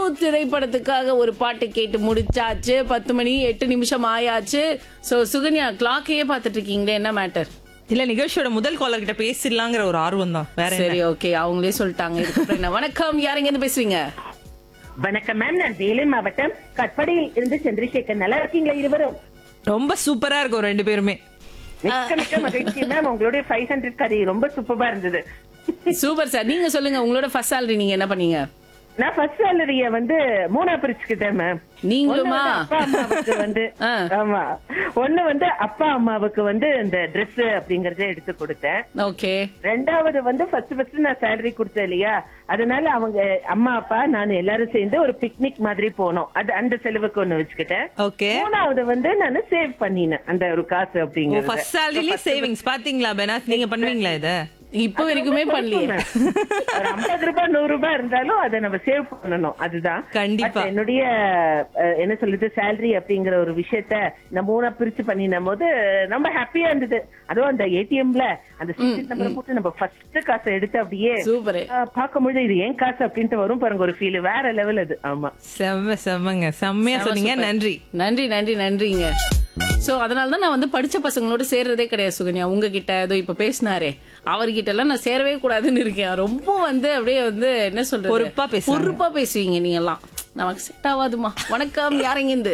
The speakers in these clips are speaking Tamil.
திரைப்படத்துக்காக ஒரு பாட்டு கேட்டு முடிச்சாச்சு பத்து மணி எட்டு நிமிஷம் ஆயாச்சு சோ சுகன்யா கிளாக்கையே பார்த்துட்டு இருக்கீங்களே என்ன மேட்டர் இல்ல நிகழ்ச்சியோட முதல் காலர் கிட்ட பேசிடலாங்கிற ஒரு ஆர்வம் தான் வேற என்ன? சரி ஓகே அவங்களே சொல்லிட்டாங்க இதுக்கப்புறம் என்ன வணக்கம் யாருங்க இருந்து பேசுறீங்க வணக்கம் மேம் நான் வேலூர் மாவட்டம் கட்படியில் இருந்து சந்திரசேகர் நல்லா இருக்கீங்களா இருவரும் ரொம்ப சூப்பரா இருக்கும் ரெண்டு பேருமே மிக்க மிக்க மகிழ்ச்சி மேம் உங்களுடைய ஃபைவ் ஹண்ட்ரட் கறி ரொம்ப சூப்பரா இருந்தது சூப்பர் சார் நீங்க சொல்லுங்க உங்களோட ஃபர்ஸ்ட் salary நீங்க என்ன பண்ணீங்க நான் ஃபர்ஸ்ட் சேலரிய வந்து மூணா பிரிச்சுக்கிட்டேன் மேம் நீங்களுமா? அப்பா அம்மாவுக்கு வந்து ஆ. ஆமா ஒண்ணு வந்து அப்பா அம்மாவுக்கு வந்து இந்த Dress அப்படிங்கறத எடுத்து கொடுத்தேன் ஓகே ரெண்டாவது வந்து ஃபர்ஸ்ட் ஃபர்ஸ்ட் நான் சேலரி கொடுத்தேன் இல்லையா அதனால அவங்க அம்மா அப்பா நான் எல்லாரும் சேர்ந்து ஒரு பிக்னிக் மாதிரி போனோம் அது அந்த செலவுக்கு ஒண்ணு வச்சுக்கிட்டேன் ஓகே மூணாவது வந்து நான் சேவ் பண்ணினேன் அந்த ஒரு காசு அப்படிங்கறது ஃபர்ஸ்ட் சேலரிலே சேவிங்ஸ் பாத்தீங்களா பெனாஸ் நீங்க பண்ணுவீங்களா இத இப்போ வரைக்குமே பண்ணலையே ஒரு ஐம்பது ரூபாய் நூறு ரூபாய் இருந்தாலும் அதை நம்ம சேவ் பண்ணணும் அதுதான் கண்டிப்பா. But என்னுடைய அஹ், என்ன சொல்லுது சேலரி அப்படிங்கிற ஒரு விஷயத்த இந்த மூணா பிரிச்சு பண்ணின போது ரொம்ப ஹாப்பியா இருந்தது அதுவும் அந்த ஏடிஎம்ல அந்த சிக்ஸ்டி நம்பர் போட்டு நம்ம ஃபர்ஸ்ட் காசை எடுத்து அப்படியே சூப்பர் அஹ், பார்க்கும்பொழுது இது ஏன் காசு அப்படின்ட்டு வரும் பாருங்க ஒரு ஃபீல் வேற லெவல் அது ஆமா செம்ம செம்மங்க செம்மையா சொன்னீங்க நன்றி நன்றி நன்றி நன்றிங்க சோ அதனால தான் நான் வந்து படிச்ச பசங்களோட சேர்றதே கிடையாது சுகன்யா உங்ககிட்ட ஏதோ இப்ப பேசினாரே அவர்கிட்ட எல்லாம் நான் சேரவே கூடாதுன்னு இருக்கேன் ரொம்ப வந்து அப்படியே வந்து என்ன சொல்றது பொறுப்பா பேசுறாங்க. பொறுப்பா பேசுவீங்க நீங்க எல்லாம் நமக்கு செட் ஆகாதுமா வணக்கம் யாருங்க இருந்து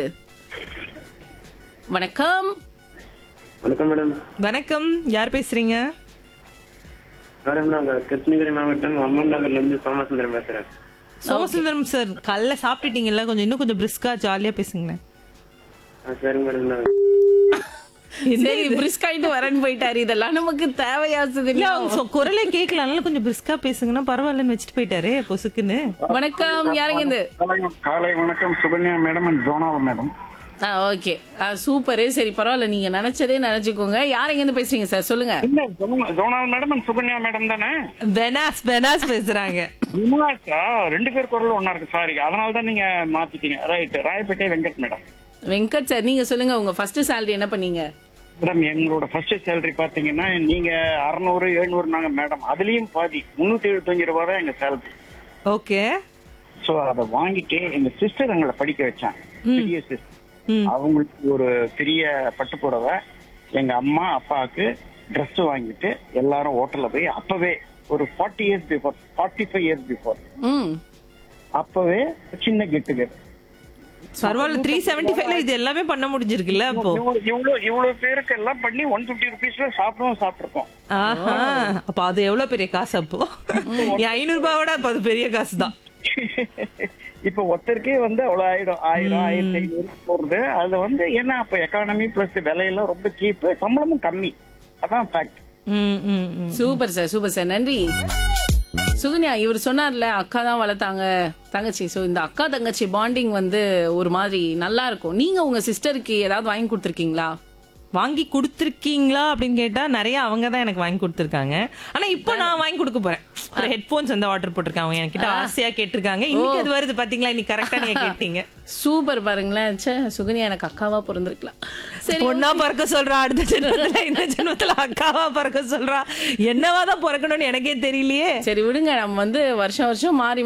வணக்கம் வணக்கம் மேடம் வணக்கம் யார் பேசுறீங்க மேடம் நாங்க கிருஷ்ணகிரி மாவட்டம் அம்மன் நகர்ல இருந்து சோமசுந்தரம் பேசுறேன் சோமசுந்தரம் சார் கல்ல சாப்பிட்டுட்டீங்கல்ல கொஞ்சம் இன்னும் கொஞ்சம் பிரிஸ்கா ஜாலியா பேசுங்களேன் ஆ, சரிங்க மேடம் நான் சரி பிரிஸ்க் ஆயிட்டு வரேன்னு போயிட்டாரு இதெல்லாம் நமக்கு தேவையாசது இல்ல அவங்க சொ- குரலே கேட்கல அதனால கொஞ்சம் பிரிஸ்கா பேசுங்கன்னா பரவாயில்லன்னு வச்சுட்டு போயிட்டாரு பொசுக்குன்னு வணக்கம் யாருங்க இருந்து காலை- காலை வணக்கம் சுகன்யா மேடம் அண்ட் ஜோனாவா மேடம் ஆ ஓகே சூப்பர் சரி பரவாயில்ல நீங்க நினைச்சதே நினைச்சுக்கோங்க யாருங்க இருந்து பேசுறீங்க சார் சொல்லுங்க இல்ல ஜோனா- ஜோனாவா மேடம் அண்ட் சுகன்யா மேடம் தானே பெனாஸ் பெனாஸ் பேசுறாங்க இன்னாச்சா ரெண்டு பேர் குரல் ஒண்ணா இருக்கு சாரி அதனால தான் நீங்க மாத்திட்டீங்க right Royapettah Venkat madam Venkat sir நீங்க சொல்லுங்க உங்க ஃபர்ஸ்ட் salary என்ன பண்ணீங்க மேடம் எங்களோட ஃபர்ஸ்ட் சேலரி பாத்தீங்கன்னா நீங்க அறுநூறு எழுநூறு நாங்க மேடம் அதுலயும் பாதி முன்னூத்தி எழுபத்தஞ்சு ரூபாய் தான் எங்க சேலரி ஓகே சோ அதை வாங்கிட்டு எங்க சிஸ்டர் எங்களை படிக்க வச்சாங்க பெரிய சிஸ்டர் ம். அவங்களுக்கு ஒரு பெரிய பட்டு புடவை எங்க அம்மா அப்பாவுக்கு Dress வாங்கிட்டு எல்லாரும் ஹோட்டல்ல போய் அப்பவே ஒரு forty years before forty five years before hmm அப்பவே சின்ன கெட் டுகெதர் பரவாயில்ல த்ரீ செவன்டி ஃபைவ்ல இது எல்லாமே பண்ண முடிஞ்சிருக்குல்ல அப்போ இவ்வளவு இவ்வளவு பேருக்கு எல்லாம் பண்ணி ஒன் பிப்டி ருபீஸ்ல சாப்பிடவும் சாப்பிட்டுருக்கோம் ஆஹா அப்ப அது எவ்வளவு பெரிய காசு அப்போ என் ஐநூறு ரூபாவோட அப்ப அது பெரிய காசு தான் இப்ப ஒருத்தருக்கே வந்து அவ்வளவு ஆயிடும் ஆயிரம் ஆயிரத்தி ஐநூறு போறது அது வந்து ஏன்னா அப்ப எக்கானமி பிளஸ் விலையெல்லாம் ரொம்ப சீப் சம்பளமும் கம்மி அதான் ஃபேக்ட் ம், ம், ம். சூப்பர் சார் சூப்பர் சார் நன்றி சுகன்யா இவர் சொன்னார்ல அக்கா தான் வளர்த்தாங்க தங்கச்சி சோ இந்த அக்கா தங்கச்சி பாண்டிங் வந்து ஒரு மாதிரி நல்லா இருக்கும் நீங்க உங்க சிஸ்டருக்கு ஏதாவது வாங்கி கொடுத்துருக்கீங்களா வாங்கி கொடுத்துருக்கீங்களா அப்படின்னு கேட்டா நிறைய அவங்க தான் எனக்கு வாங்கி கொடுத்துருக்காங்க ஆனா இப்போ நான் வாங்கி கொடுக்க போறேன் ஒரு ஹெட்போன்ஸ் வந்து ஆர்டர் போட்டிருக்காங்க அவங்க என்கிட்ட ஆசையா கேட்டிருக்காங்க இன்னைக்கு அது வருது பாத்தீங்களா இன்னைக்கு கரெக்டா நீங்க கேட்டீங்க சூப்பர் பாருங்களேன் ச்சே சுகன்யா எனக்கு அக்காவா பிறந்திருக்கலாம் சரி பொண்ணா பிறக்க சொல்றா அடுத்த ஜென்மத்துல இந்த ஜென்மத்துல அக்காவா பிறக்க சொல்றா என்னவா தான் பிறக்கணும்னு எனக்கே தெரியலையே சரி விடுங்க நம்ம வந்து வருஷம் வருஷம் மாறி